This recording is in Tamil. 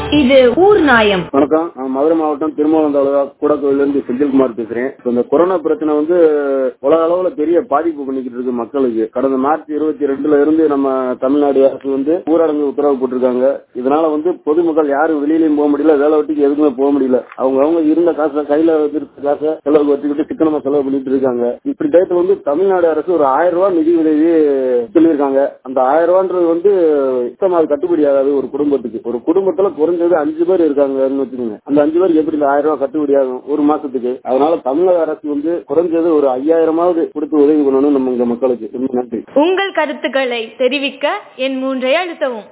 இது ஊர் நாயம் வணக்கம் நான் மதுரை மாவட்டம் திருமணம் தாலுகா கூடக்கோயில இருந்து செந்தில்குமார் பேசுறேன் இப்ப இந்த கொரோனா பிரச்சனை வந்து உலக அளவுல பெரிய பாதிப்பு பண்ணிக்கிட்டு இருக்கு மக்களுக்கு கடந்த மார்ச் இருபத்தி ரெண்டுல இருந்து நம்ம தமிழ்நாடு அரசு வந்து ஊரடங்கு உத்தரவு போட்டிருக்காங்க இதனால வந்து பொதுமக்கள் யாரும் வெளியிலயும் போக முடியல வேலை வெட்டிக்கு எதுக்குமே போக முடியல அவங்க அவங்க இருந்த காசை கையில வச்சிருக்க காசை செலவுக்கு வச்சுக்கிட்டு சிக்கனமா செலவு பண்ணிட்டு இருக்காங்க இப்படி டயத்துல வந்து தமிழ்நாடு அரசு ஒரு ஆயிரம் ரூபாய் நிதி உதவி சொல்லியிருக்காங்க அந்த ஆயிரம் ரூபான்றது வந்து சுத்தமா அது கட்டுப்படி ஆகாது ஒரு குடும்பத்துக்கு ஒரு குடும்பத்துல குறைஞ்சது அஞ்சு பேர் இருக்காங்கன்னு வச்சுக்கோங்க அந்த அஞ்சு பேருக்கு எப்படி இந்த ஆயிரம் ரூபாய் கட்டுப்படி ஆகும் ஒரு மாசத்துக்கு அதனால தமிழக அரசு வந்து குறைஞ்சது ஒரு ஐயாயிரமாவது கொடுத்து உதவி பண்ணணும் நம்ம இங்க மக்களுக்கு ரொம்ப நன்றி உங்கள் கருத்துக்களை தெரிவிக்க என் மூன்றை அழுத்தவும்